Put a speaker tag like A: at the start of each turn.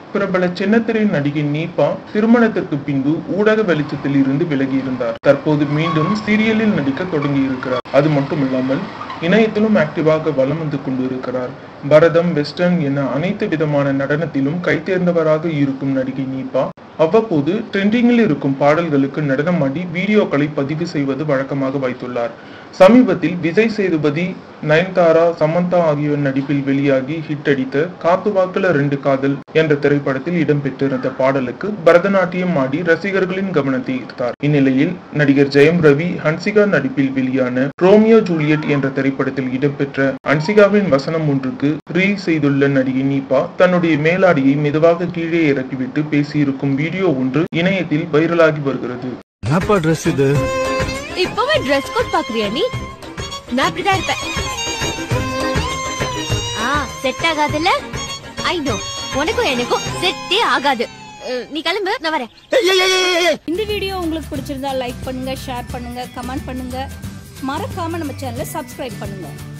A: பிரபல சின்னத்திரை நடிகை நீபா திருமணத்திற்கு பின்பு ஊடக வெளிச்சத்தில் இருந்து விலகி இருந்தார் தற்போது மீண்டும் சீரியலில் நடிக்க தொடங்கி இருக்கிறார் அது மட்டுமில்லாமல் இணையத்திலும் ஆக்டிவாக வலம் வந்து கொண்டிருக்கிறார் பரதம் வெஸ்டர்ன் என அனைத்து விதமான நடனத்திலும் கைதேர்ந்தவராக இருக்கும் நடிகை நீபா அவ்வப்போது ட்ரெண்டிங்கில் இருக்கும் பாடல்களுக்கு நடனமாடி வீடியோக்களை பதிவு செய்வது வழக்கமாக வைத்துள்ளார் சமீபத்தில் விஜய் சேதுபதி நயன்தாரா சமந்தா ஆகியோர் நடிப்பில் வெளியாகி ஹிட் அடித்த காத்து வாக்குல ரெண்டு காதல் என்ற திரைப்படத்தில் இடம்பெற்றிருந்த பாடலுக்கு பரதநாட்டியம் ஆடி ரசிகர்களின் கவனத்தை ஈர்த்தார் இந்நிலையில் நடிகர் ஜெயம் ரவி ஹன்சிகா நடிப்பில் வெளியான ரோமியோ ஜூலியட் என்ற திரைப்படத்தில் இடம்பெற்ற ஹன்சிகாவின் வசனம் ஒன்றுக்கு ரீல் செய்துள்ள நடிகை நீபா தன்னுடைய மேலாடியை மெதுவாக கீழே இறக்கிவிட்டு பேசியிருக்கும் வீடியோ ஒன்று இணையத்தில் வைரலாகி வருகிறது
B: என்னப்பா ட்ரெஸ் இது
C: இப்பவே ட்ரெஸ் கோட் பாக்குறியா நீ நான் அப்படிதான் இருப்பேன் ஆ செட் ஆகாதுல்ல ஐ நோ உனக்கும் எனக்கும் செட்டே ஆகாது அஹ், நீ கிளம்பு நான் வரேன்
D: இந்த வீடியோ உங்களுக்கு பிடிச்சிருந்தா லைக் பண்ணுங்க ஷேர் பண்ணுங்க கமெண்ட் பண்ணுங்க மறக்காம நம்ம சேனலை சப்ஸ்கிரைப் பண்ணுங்க